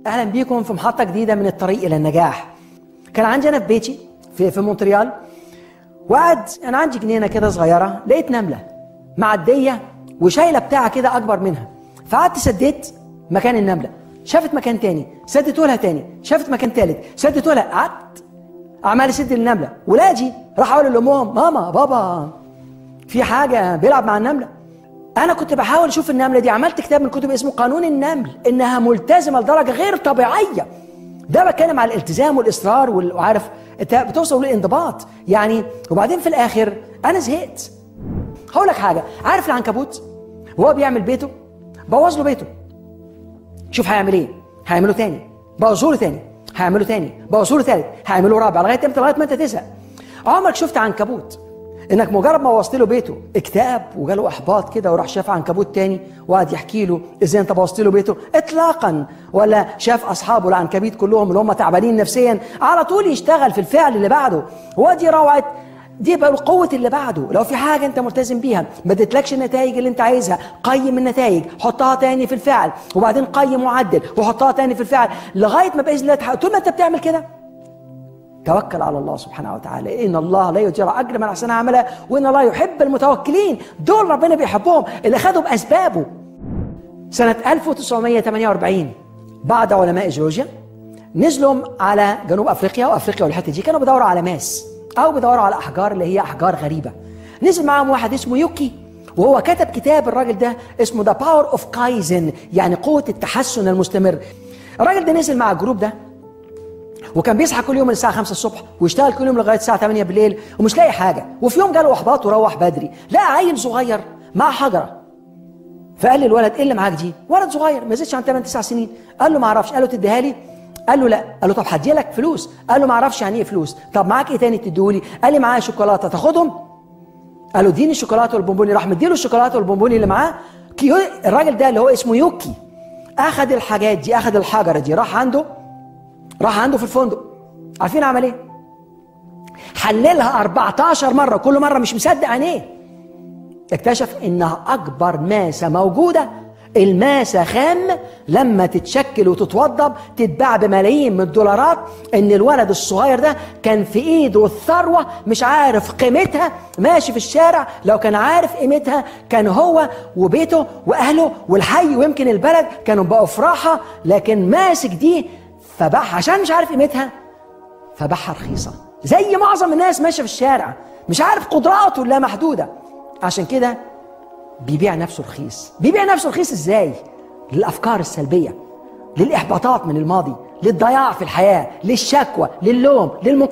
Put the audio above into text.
اهلا بيكم في محطه جديده من الطريق الى النجاح كان عندي انا في بيتي في في مونتريال وقعد انا عندي جنينه كده صغيره لقيت نمله معديه وشايله بتاعه كده اكبر منها فقعدت سديت مكان النمله شافت مكان تاني سدت لها تاني شافت مكان تالت سدت لها قعدت عمال اسد النمله ولادي راح اقول لامهم ماما بابا في حاجه بيلعب مع النمله انا كنت بحاول اشوف النمله دي عملت كتاب من كتب اسمه قانون النمل انها ملتزمه لدرجه غير طبيعيه ده بتكلم على الالتزام والاصرار وال- وعارف انت بتوصل للانضباط يعني وبعدين في الاخر انا زهقت هقول لك حاجه عارف العنكبوت وهو بيعمل بيته بوظ له بيته شوف هيعمل ايه هيعمله تاني بوظه له تاني هيعمله تاني بوظه له تالت هيعمله رابع لغايه امتى لغايه ما انت تزهق عمرك شفت عنكبوت انك مجرد ما وصلت له بيته اكتئاب وجاله احباط كده وراح شاف عنكبوت تاني وقعد يحكي له ازاي انت بوظت له بيته اطلاقا ولا شاف اصحابه العنكبيت كلهم اللي هم تعبانين نفسيا على طول يشتغل في الفعل اللي بعده ودي روعه دي بقى قوة اللي بعده لو في حاجة انت ملتزم بيها ما ادتلكش النتائج اللي انت عايزها قيم النتائج حطها تاني في الفعل وبعدين قيم وعدل وحطها تاني في الفعل لغاية ما بإذن الله تحقق طول ما انت بتعمل كده توكل على الله سبحانه وتعالى ان الله لا يضيع اجر من احسن عملا وان الله يحب المتوكلين دول ربنا بيحبهم اللي خدوا باسبابه سنة 1948 بعض علماء جيولوجيا نزلوا على جنوب افريقيا وافريقيا والحته دي كانوا بيدوروا على ماس او بيدوروا على احجار اللي هي احجار غريبه نزل معاهم واحد اسمه يوكي وهو كتب كتاب الراجل ده اسمه ذا باور اوف كايزن يعني قوه التحسن المستمر الراجل ده نزل مع الجروب ده وكان بيصحى كل يوم من الساعه 5 الصبح ويشتغل كل يوم لغايه الساعه 8 بالليل ومش لاقي حاجه وفي يوم جاله احباط وروح بدري لقى عيل صغير مع حجره فقال للولد ايه اللي معاك دي؟ ولد صغير ما زادش عن 8 9 سنين قال له ما اعرفش قال له تديها لي؟ قال له لا قال له طب هدي لك فلوس قال له ما اعرفش يعني ايه فلوس طب معاك ايه تاني تديهولي؟ قال لي معايا شوكولاته تاخدهم؟ قال له اديني الشوكولاته والبونبوني راح مديله الشوكولاته والبونبوني اللي معاه كيو الراجل ده اللي هو اسمه يوكي اخذ الحاجات دي اخذ الحجره دي راح عنده راح عنده في الفندق عارفين عمل ايه؟ حللها 14 مره كل مره مش مصدق عينيه اكتشف انها اكبر ماسه موجوده الماسة خام لما تتشكل وتتوضب تتباع بملايين من الدولارات ان الولد الصغير ده كان في ايده الثروة مش عارف قيمتها ماشي في الشارع لو كان عارف قيمتها كان هو وبيته واهله والحي ويمكن البلد كانوا بقوا في راحة لكن ماسك دي فباعها عشان مش عارف قيمتها فباعها رخيصة زي معظم الناس ماشية في الشارع مش عارف قدراته لا محدودة عشان كده بيبيع نفسه رخيص بيبيع نفسه رخيص ازاي للافكار السلبيه للاحباطات من الماضي للضياع في الحياه للشكوى للوم للمقاومه